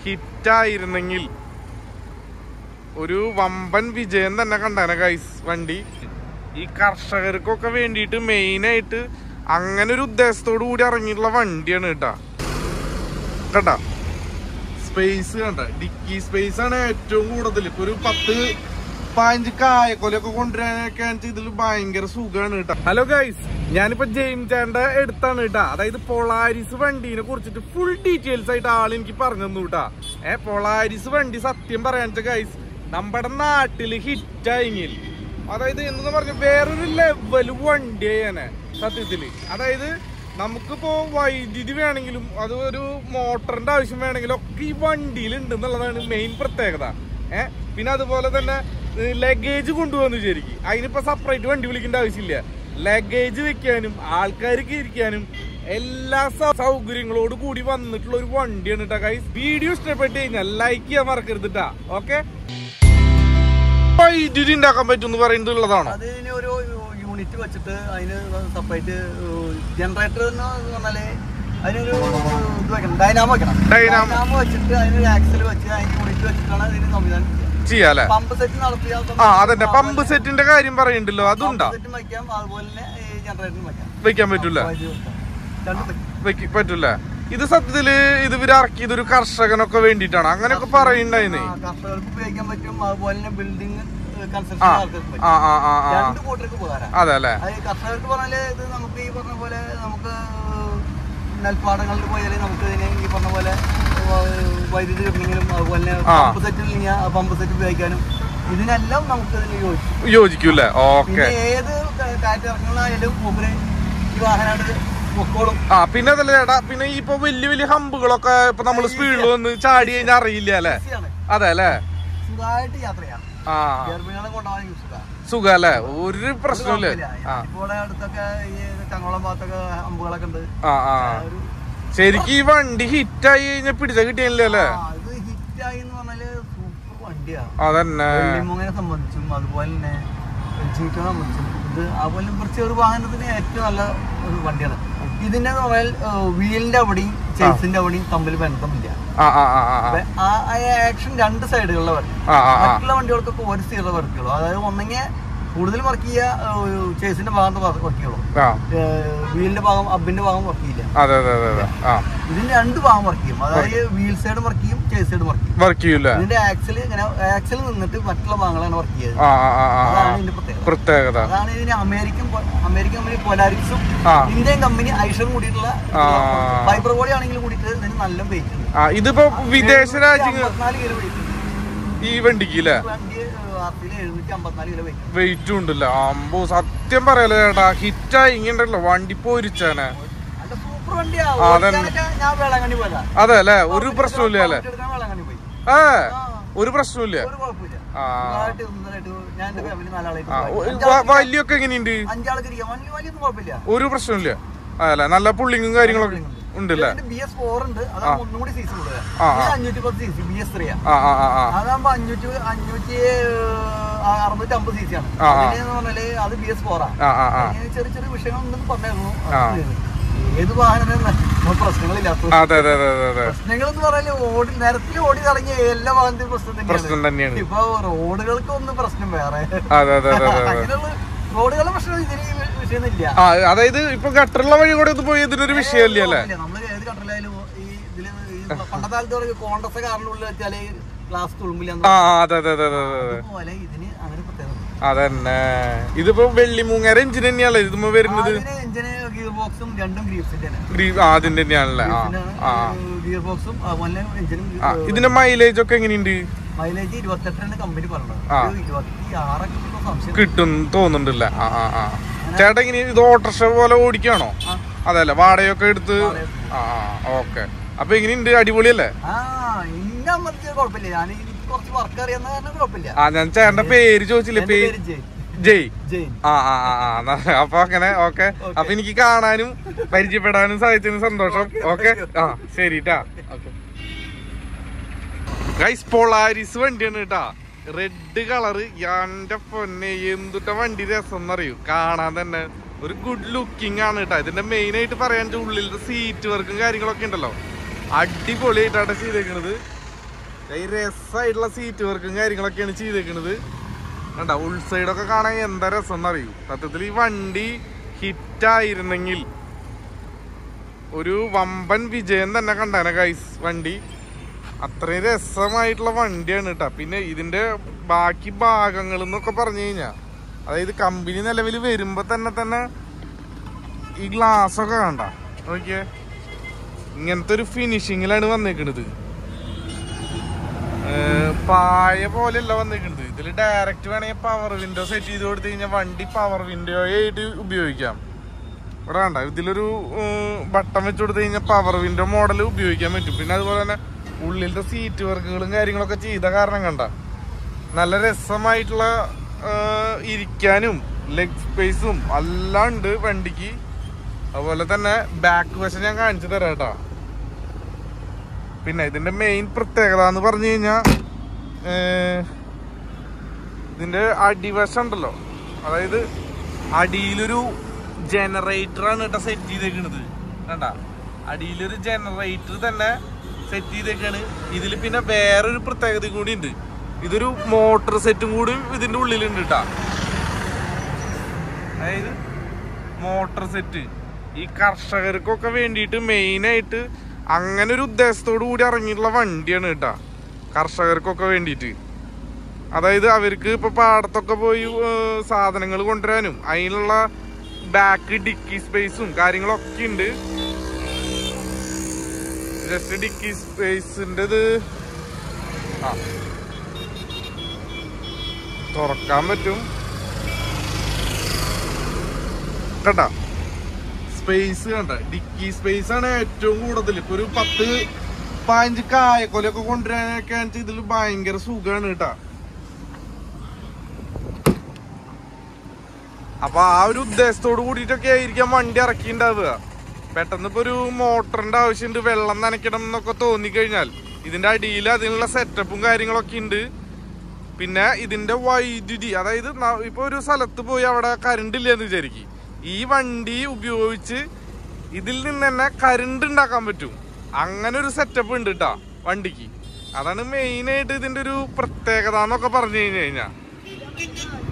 ഹിറ്റായിരുന്നെങ്കിൽ ഒരു വമ്പൻ വിജയം തന്നെ കണ്ടാനെ ഗൈസ് വണ്ടി ഈ കർഷകർക്കൊക്കെ വേണ്ടിയിട്ട് മെയിനായിട്ട് അങ്ങനെ ഒരു ഉദ്ദേശത്തോടു കൂടി ഇറങ്ങിയിട്ടുള്ള വണ്ടിയാണ് കേട്ടാ കേട്ടാ സ്പേസ് കണ്ട ഡിക്കി സ്പേസ് ആണ് ഏറ്റവും കൂടുതൽ ഇപ്പൊ ഒരു പത്ത് പതിനഞ്ച് കായക്കൊലൊക്കെ കൊണ്ടുവരാനൊക്കെ ഇതിൽ ഭയങ്കര സുഖമാണ് കേട്ടോ ഹലോ ഗൈസ് ഞാനിപ്പോ ജെയിംസ് ചേട്ടന്റെ അടുത്താണ് കേട്ടാ അതായത് പൊളാരിസ് വണ്ടീനെ കുറിച്ചിട്ട് ഫുൾ ഡീറ്റെയിൽസ് ആയിട്ട് ആൾ എനിക്ക് പറഞ്ഞു തന്നു കേട്ടാ ഏ പൊളാരിസ് വണ്ടി സത്യം പറയാൻ ഗൈസ് നമ്മുടെ നാട്ടില് ഹിറ്റായെങ്കിൽ അതായത് എന്ന് പറഞ്ഞ വേറൊരു ലെവൽ വണ്ടിയാണ് സത്യത്തില് അതായത് നമുക്കിപ്പോ വൈദ്യുതി വേണമെങ്കിലും അത് ഒരു മോട്ടറിന്റെ ആവശ്യം വേണമെങ്കിലും ഒക്കെ ഈ വണ്ടിയിൽ ഉണ്ട് എന്നുള്ളതാണ് മെയിൻ പ്രത്യേകത ഏഹ് പിന്നെ അതുപോലെ തന്നെ ലഗേജ് കൊണ്ടുവന്നു വിചാരിക്കും അതിനിപ്പോ സെപ്പറേറ്റ് വണ്ടി വിളിക്കേണ്ട ആവശ്യമില്ല ലഗേജ് വെക്കാനും ആൾക്കാർക്ക് ഇരിക്കാനും എല്ലാ സൗ- സൗകര്യങ്ങളോട് കൂടി വന്നിട്ടുള്ള ഒരു വണ്ടിയാണ് കേട്ടോ ഗൈസ് വീഡിയോ ഇഷ്ടപ്പെട്ട് കഴിഞ്ഞാൽ ലൈക്ക് ചെയ്യാൻ മറക്കരുത് കേട്ടാ ഓക്കെ വൈദ്യുതി ഉണ്ടാക്കാൻ പറ്റും എന്ന് പറയുന്നത് ഉള്ളതാണോ അതിന് ഒരു യൂണിറ്റ് വെച്ചിട്ട് അതിന് സെപ്പറേറ്റ് ജനറേറ്റർ എന്ന് പറഞ്ഞാല് അതിനൊരു ഇത് വെക്കണം ഡൈനാമോ വെക്കണം Dynamo. ഡൈനാമോ വെച്ചിട്ട് അതിനൊരു ആക്സൽ വെച്ച് അതിന് യൂണിറ്റ് വെച്ചിട്ടാണ് അതിന് സംവിധാനം ചെയ്യുക ചെയ്യാല്ലേ പമ്പ് സെറ്റ് നടത്തിയ ആ അതന്നെ പമ്പ് സെറ്റിന്റെ കാര്യം പറയുന്നുണ്ടല്ലോ അതുണ്ടാ സെറ്റും വയ്ക്കാം അതുപോലെ തന്നെ ഈ ജനറേറ്ററും വയ്ക്കാം വെക്കാൻ പറ്റൂല വൈദ്യുതി വെക്കാം. രണ്ടും വയ്ക്കാം വെക്ക- പറ്റൂല ഇത് സത്യത്തില് ഇത് ഇവര് ഇറക്കിയത് ഒരു കർഷകനൊക്കെ വേണ്ടിയിട്ടാണ് അങ്ങനെയൊക്കെ പറയുണ്ടായിരുന്നേ ആ, കർഷകർക്ക് ഉപയോഗിക്കാൻ പറ്റും അതുപോലെ തന്നെ ബിൽഡിംഗ് കൺസ്ട്രക്ഷൻ ആ ആൾക്കാർക്ക് പറ്റും ആ ആ ആ ആ രണ്ട് കൂട്ടർക്ക് ഉപകാരം അതെ അല്ലേ അത് കർഷകർക്ക് പറഞ്ഞാല് ഇത് നമുക്ക് ഈ പറഞ്ഞ പോലെ നമുക്ക് നെൽപ്പാടങ്ങളിൽ പോയാൽ നമുക്ക് ഇതിനെ ഈ പറഞ്ഞ പോലെ ഏഹ്, വൈദ്യുതി കിട്ടണമെങ്കിലും അതുപോലെ തന്നെ ആ. പമ്പ് സെറ്റിൽ ആ പമ്പ് സെറ്റ് ഉപയോഗിക്കാനും ഇതിനെല്ലാം നമുക്ക് ഇതിന് യോജിക്കും യോജിക്കൂലേ ഓക്കെ പിന്നെ ഏത് ക- കാറ്റിറങ്ങുന്നതായാലും മൂപ്പര് ഈ വാഹനമായിട്ട് പൊക്കോളും ആ പിന്നെ അതല്ല ചേട്ടാ പിന്നെ ഇപ്പൊ വലിയ വലിയ ഹമ്പുകളൊക്കെ ഇപ്പൊ നമ്മള് സ്പീഡിൽ വന്ന് ചാടി കഴിഞ്ഞാൽ അറിയില്ല അല്ലേ ഈസിയാണ് അതെ അല്ലേ സുഖമായിട്ട് യാത്ര ചെയ്യാം ആ ഗർഭിണികളെ കൊണ്ടുപോകാൻ യൂസ് ചെയ്യാം സുഖ അല്ലേ ഒരു പ്രശ്നമില്ലേ ആ ഇപ്പോൾ അടുത്തൊക്കെ ഈ ചങ്ങോളം ഭാഗത്തൊക്കെ അമ്പുകളൊക്കെ ഉണ്ട് ആ ആ ഒരു ശരിക്കും ഈ വണ്ടി ഹിറ്റായി കഴിഞ്ഞാൽ പിടിച്ച കിട്ടിയില്ലേ അല്ലേ ആ, ഇത് ഹിറ്റായി എന്ന് പറഞ്ഞാല് സൂപ്പർ വണ്ടിയാണ് അതന്നെ വെള്ളിമുങ്ങനെ സംബന്ധിച്ചും അതുപോലെ തന്നെ ജീറ്റോനെ സംബന്ധിച്ചും ഇത് അതുപോലെ കുറച്ച് ഒരു വാഹനത്തിന് ഏറ്റവും നല്ല ഒരു വണ്ടിയാണ് ഇതിന്റെ എന്ന് പറഞ്ഞാൽ വീലിന്റെ അവിടെയും ചേസിന്റെ അവിടെയും തമ്മിൽ ബന്ധമില്ല ആ ആ ആ ആ അപ്പൊ ആ ആക്ഷൻ രണ്ട് സൈഡുകളിലെ വർക്ക് ആ ആ ആ മറ്റുള്ള വണ്ടികൾക്കൊക്കെ ഒരു സൈഡിലെ വർക്കുള്ളൂ അതായത് ഒന്നെങ്കിൽ കൂടുതൽ വർക്ക് ചെയ്യുക ചേസിന്റെ ഭാഗത്ത് വർക്ക് ചെയ്യുള്ളൂ ആ വീലിന്റെ ഭാഗം അബിന്റെ ഭാഗം വർക്ക് ചെയ്യില്ല അതെ അതെ അതെ അതെ ആ ഇതിന്റെ രണ്ട് ഭാഗം വർക്ക് ചെയ്യും അതായത് വീൽ സൈഡ് വർക്ക് ചെയ്യും ചേസ് സൈഡ് വർക്ക് ചെയ്യും വർക്ക് ചെയ്യൂലേ ഇതിന്റെ ആക്സൽ ഇങ്ങനെ ആക്സൽ നിന്നിട്ട് മറ്റുള്ള ഭാഗങ്ങളാണ് വർക്ക് ചെയ്തത് ആ ആ ആ ആ ആ അതാണ് ഇതിന്റെ പ്രത്യേകത പ്രത്യേകത അതാണ് ഇതിന് അമേരിക്കൻ പൊ- അമേരിക്കൻ കമ്പനി പൊലാരിക്സും ആ ഇന്ത്യൻ കമ്പനി ഐഷറും കൂടിയിട്ടുള്ള ആ. ഫൈബർ ബോഡി ആണെങ്കിലും കൂടിയിട്ട് ഇതിന് നല്ല വെയിറ്റ് ഉണ്ട് ആ ഇതിപ്പോ വിദേശ രാജ്യങ്ങൾ അമ്പത്തിനാല് കിലോ വെയിറ്റ് ഉണ്ട് ഈ വണ്ടിക്ക് അല്ലേ വണ്ടി ആർട്ടിയിൽ എഴുന്നൂറ്റി അമ്പത്തിനാല് കിലോ വെയിറ്റ് വെയിറ്റും ഉണ്ടല്ലോ അമ്പോ സത്യം പറയാലോ ചേട്ടാ ഹിറ്റായി ഇങ്ങണ്ടല്ലോ വണ്ടി പൊരിച്ചാനെ നല്ല സൂപ്പർ വണ്ടിയാ ആ, അതന്നെ. ഓടിക്കാനൊക്കെ ഞാൻ വേളാങ്കണ്ണി പോയതാ അതെ അല്ലേ ഒരു പ്രശ്നമില്ല അല്ലേ എടുക്കാൻ വേളാങ്കണ്ണി പോയി ഏ ആ ഒരു പ്രശ്നമില്ല ഒരു കുഴപ്പമില്ല ആ സുഖമായിട്ട് സുന്ദരമായിട്ട് ഞാൻ എന്റെ ഫാമിലി നാലാളായിട്ട് ആ പോയി. ഒ- വ- വലിയൊക്കെ എങ്ങനെയുണ്ട് അഞ്ചാൾക്ക് ഇരിക്കാം വലിയ വലിയൊന്നും കുഴപ്പമില്ല ഒരു പ്രശ്നമില്ല അതല്ലേ നല്ല പുള്ളിങ്ങും കാര്യങ്ങളൊക്കെ ഉണ്ടല്ലേ ബി എസ് ഫോർ ഉണ്ട് അതാകുമ്പോ ഒന്നും കൂടി സീസൺ കൂടുതൽ ആ, ആ. അഞ്ഞൂറ്റി പത്ത് C C B S three ആ ആ ആ ആ അതാകുമ്പോ അഞ്ഞൂറ്റി അഞ്ഞൂറ്റി അറുന്നൂറ്റി അമ്പത് സി സി ആണ് ആ, ആ. അതിന് പറഞ്ഞാല് അത് ബി എസ് ഫോറാ ആ ആ ആ ഇങ്ങനെ ചെറിയ ചെറിയ വിഷയങ്ങളുണ്ടെന്ന് പറഞ്ഞായിരുന്നു ആ. ഏത് വാഹനം പ്രശ്നങ്ങളില്ലാത്ത അതെ അതെ അതെ അതെ അതെ പ്രശ്നങ്ങൾ എന്ന് പറഞ്ഞാല് ഓടി നിരത്തിൽ ഓടി തുടങ്ങിയ എല്ലാ വാഹനത്തിനും പ്രശ്നം പ്രശ്നം തന്നെയാണ് തന്നെയാണ് ഇപ്പൊ റോഡുകൾക്ക് ഒന്നും പ്രശ്നം വേറെ അതെ അതെ അതെ അതെ അതെ അങ്ങനെയുള്ള റോഡുകളുടെ പ്രശ്നം ഇതിന് വിഷയമൊന്നുമില്ല ആ അതായത് ഇപ്പൊ ഗട്ടറുള്ള വഴി കൂടെ ഇത് പോയി ഇതിനൊരു വിഷയമല്ലേ അല്ലേ ഇല്ല, നമ്മള് ഏത് കണ്ടലായാലും ഈ ഇതില് ഈ പണ്ടത്തെ കാലത്ത് കോൺഗ്രസ് കാറിനുള്ളിൽ വെച്ചാല് ഗ്ലാസ് തുളുമ്പില്ല ആ ആ, അതെ അതെ അതെ അതെ അതെ അതുപോലെ ഇതിന് അങ്ങനെ പ്രത്യേകത അതന്നെ ഇതിപ്പോ വെള്ളിമൂങ്ങര എഞ്ചിൻ തന്നെയാണല്ലോ ഇതുമ്പോ വരുന്നത് എഞ്ചിന് ഗിയർ ബോക്സും രണ്ടും ഗ്രീപ്സിന്റെ ഗ്രീ- ആ അതിന്റെ തന്നെയാണല്ലേ ആ ആ ഗിയർ ബോക്സും അതുപോലെ എഞ്ചിനും ആ ഇതിന്റെ മൈലേജ് ഒക്കെ എങ്ങനെയുണ്ട് മൈലേജ് ഇരുപത്തെട്ടാണ് കമ്പനി പറഞ്ഞത് ആ. ഒരു ഇരുപത്തി ആറൊക്കെ കിട്ടുന്ന സംശയം കിട്ടും തോന്നുന്നുണ്ടല്ല ആ ആ ആ ചേട്ടാ ഇങ്ങനെ ഇത് ഓട്ടോറിക്ഷ പോലെ ഓടിക്കാണോ ആ. അതല്ല വാടകയൊക്കെ എടുത്ത് വാടകയൊക്കെ. ആ ഓക്കെ അപ്പൊ എങ്ങനെയുണ്ട് അടിപൊളിയല്ലേ ആ ഇന്ന അമ്മക്ക് കുഴപ്പമില്ല ഞാൻ എനിക്ക് കുറച്ച് വർക്ക് അറിയാവുന്ന കാരണം കുഴപ്പമില്ല ആ ഞാൻ ചേട്ടന്റെ പേര് ചോദിച്ചില്ലേ എന്റെ പേര് പേര് ജയ് ജയ് ജയ് ആ ആ ആ ആ എന്നാ അപ്പൊ അങ്ങനെ ഓക്കെ അപ്പൊ എനിക്ക് കാണാനും പരിചയപ്പെടാനും സാധിച്ചതിന് സന്തോഷം ഓക്കെ ആ ശരിട്ടാ ഓക്കെ ഗൈസ് പൊളാരിസ് വണ്ടിയാണ് കേട്ടാ റെഡ് കളറ് എന്റെ പൊന്നെ എന്തുട്ട വണ്ടി രസം എന്നറിയൂ കാണാൻ തന്നെ ഒരു ഗുഡ് ലുക്കിംഗ് ആണ് കേട്ടാ ഇതിന്റെ മെയിൻ ആയിട്ട് പറയാൻ വെച്ചാൽ ഉള്ളിലത്തെ സീറ്റ് വർക്കും കാര്യങ്ങളൊക്കെ ഉണ്ടല്ലോ അടിപൊളിയായിട്ടാണ് ചെയ്തേക്കണത് ഈ രസമായിട്ടുള്ള സീറ്റ് വർക്കും കാര്യങ്ങളൊക്കെയാണ് ചെയ്തേക്കണത് കണ്ട ഉൾസൈഡൊക്കെ കാണാൻ എന്താ രസം എന്നറിയൂ സത്യത്തിൽ ഈ വണ്ടി ഹിറ്റായിരുന്നെങ്കിൽ ഒരു വമ്പൻ വിജയം തന്നെ കണ്ടാനെ ഗൈസ് വണ്ടി അത്രയും രസമായിട്ടുള്ള വണ്ടിയാണ് കേട്ടോ പിന്നെ ഇതിന്റെ ബാക്കി ഭാഗങ്ങൾ എന്നൊക്കെ പറഞ്ഞു കഴിഞ്ഞാ അതായത് കമ്പനി നിലവിൽ വരുമ്പോ തന്നെ തന്നെ ഈ ഗ്ലാസ് ഒക്കെ കണ്ട നോക്കിയേ ഇങ്ങനത്തെ ഒരു ഫിനിഷിങ്ങിലാണ് വന്നേക്കണത് ഏർ പായ പോലെയല്ല വന്നേക്കണത് ഇതിൽ ഡയറക്റ്റ് വേണമെങ്കിൽ പവർ വിൻഡോ സെറ്റ് ചെയ്ത് കൊടുത്തു കഴിഞ്ഞാൽ വണ്ടി പവർ വിൻഡോ ആയിട്ട് ഉപയോഗിക്കാം ഇവിടെ വേണ്ട ഇതിലൊരു ബട്ടൺ വെച്ച് കൊടുത്തു കഴിഞ്ഞാൽ പവർ വിൻഡോ മോഡൽ ഉപയോഗിക്കാൻ പറ്റും പിന്നെ അതുപോലെ തന്നെ ഉള്ളിലത്തെ സീറ്റ് വർക്കുകളും കാര്യങ്ങളൊക്കെ ചെയ്ത കാരണം കണ്ട നല്ല രസമായിട്ടുള്ള ഏർ, ഇരിക്കാനും ലെഗ് സ്പേസും എല്ലാം ഉണ്ട് വണ്ടിക്ക് അതുപോലെ തന്നെ ബാക്ക് വശം ഞാൻ കാണിച്ചു തരാം കേട്ടോ പിന്നെ ഇതിന്റെ മെയിൻ പ്രത്യേകത എന്ന് പറഞ്ഞു കഴിഞ്ഞാൽ ഇതിന്റെ അടിവശം ഉണ്ടല്ലോ അതായത് അടിയിലൊരു ജനറേറ്ററാണ് കേട്ടോ സെറ്റ് ചെയ്തേക്കണത് കണ്ട അടിയിലൊരു ജനറേറ്റർ തന്നെ സെറ്റ് ചെയ്തേക്കാണ് ഇതിൽ പിന്നെ വേറൊരു പ്രത്യേകത കൂടി ഉണ്ട് ഇതൊരു മോട്ടോർ സെറ്റും കൂടി ഇതിന്റെ ഉള്ളിലുണ്ട് കേട്ടാ അതായത് മോട്ടോർ സെറ്റ് ഈ കർഷകർക്കൊക്കെ വേണ്ടിയിട്ട് മെയിനായിട്ട് അങ്ങനെ ഒരു ഉദ്ദേശത്തോടു കൂടി ഇറങ്ങിയിട്ടുള്ള വണ്ടിയാണ് കേട്ടാ കർഷകർക്കൊക്കെ വേണ്ടിയിട്ട് അതായത് അവർക്ക് ഇപ്പൊ പാടത്തൊക്കെ പോയി സാധനങ്ങൾ കൊണ്ടുവരാനും അതിനുള്ള ബാക്ക് ഡിക്കി സ്പേസും കാര്യങ്ങളൊക്കെ ഉണ്ട് ജസ്റ്റ് ഡിക്കി സ്പേസിൻ്റെത് ആ തുറക്കാൻ പറ്റും കണ്ട സ്പേസ് കണ്ട ഡിക്കി സ്പേസ് ആണ് ഏറ്റവും കൂടുതൽ ഇപ്പൊ ഒരു പത്ത് പതിനഞ്ച് കായക്കൊലൊക്കെ കൊണ്ടുവരാനൊക്കെ ഇതിൽ ഭയങ്കര സുഖമാണ് കേട്ടാ അപ്പൊ ആ ഒരു ഉദ്ദേശത്തോട് കൂടിയിട്ടൊക്കെ ആയിരിക്കാം വണ്ടി ഇറക്കിണ്ടാവുക പെട്ടെന്ന് ഇപ്പൊ ഒരു മോട്ടറിന്റെ ആവശ്യമുണ്ട് വെള്ളം നനയ്ക്കണം എന്നൊക്കെ തോന്നിക്കഴിഞ്ഞാൽ ഇതിന്റെ അടിയിൽ അതിനുള്ള സെറ്റപ്പും കാര്യങ്ങളൊക്കെ ഉണ്ട് പിന്നെ ഇതിന്റെ വൈദ്യുതി അതായത് ന- ഇപ്പൊ ഒരു സ്ഥലത്ത് പോയി അവിടെ കറണ്ട് ഇല്ല എന്ന് വിചാരിക്കും ഈ വണ്ടി ഉപയോഗിച്ച് ഇതിൽ നിന്ന് തന്നെ കറണ്ട് ഉണ്ടാക്കാൻ പറ്റും അങ്ങനെ ഒരു സെറ്റപ്പ് ഉണ്ട് കേട്ടാ വണ്ടിക്ക് അതാണ് മെയിൻ ആയിട്ട് ഇതിന്റെ ഒരു പ്രത്യേകത എന്നൊക്കെ പറഞ്ഞു കഴിഞ്ഞു കഴിഞ്ഞാ